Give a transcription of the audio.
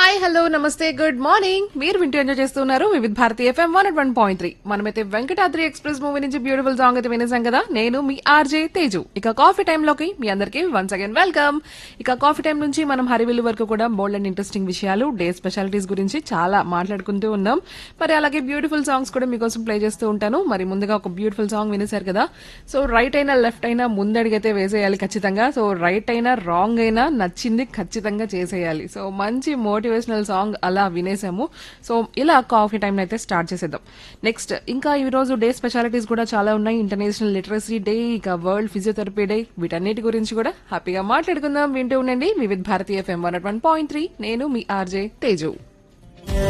hi hello namaste good morning మీరు వింటూ enjoy చేస్తున్నారు Vividh Bharati FM one one point three మనమైతే వెంకటాద్రి ఎక్స్ప్రెస్ మూవీ నుంచి బ్యూటిఫుల్ సాంగ్ అయితే వినేసాం కదా నేను మీ ఆర్జే తేజు ఇక కాఫీ టైమ్ లోకి మీ అందరికి వన్స్ అగైన్ వెల్కమ్ ఇక కాఫీ టైం నుంచి మనం హరివిల్లు వరకు కూడా బోల్డ్ అండ్ ఇంట్రెస్టింగ్ విషయాలు డే స్పెషాలిటీస్ గురించి చాలా మాట్లాడుకుంటూ ఉన్నాం మరి అలాగే బ్యూటిఫుల్ సాంగ్స్ కూడా మీకోసం ప్లే చేస్తూ ఉంటాను మరి ముందుగా ఒక బ్యూటిఫుల్ సాంగ్ వినేశారు కదా సో రైట్ అయినా లెఫ్ట్ అయినా ముందడిగైతే వేసేయాలి ఖచ్చితంగా సో రైట్ అయినా రాంగ్ అయినా నచ్చింది ఖచ్చితంగా చేసేయాలి సో మంచి మోటివేషనల్ సాంగ్ అలా వినేసాము సో ఇలా కాఫీ టైం అయితే స్టార్ట్ చేసేద్దాం నెక్స్ట్ ఇంకా ఈ రోజు డే స్పెషాలిటీస్ కూడా చాలా ఉన్నాయి ఇంటర్నేషనల్ లిటరసీ డే ఇక వరల్డ్ ఫిజియోథెరపీ డే వీటన్నిటి గురించి కూడా హ్యాపీగా మాట్లాడుకుందాం వింటూ ఉండండి Vividh Bharati FM one one point three నేను మీ ఆర్జే తేజు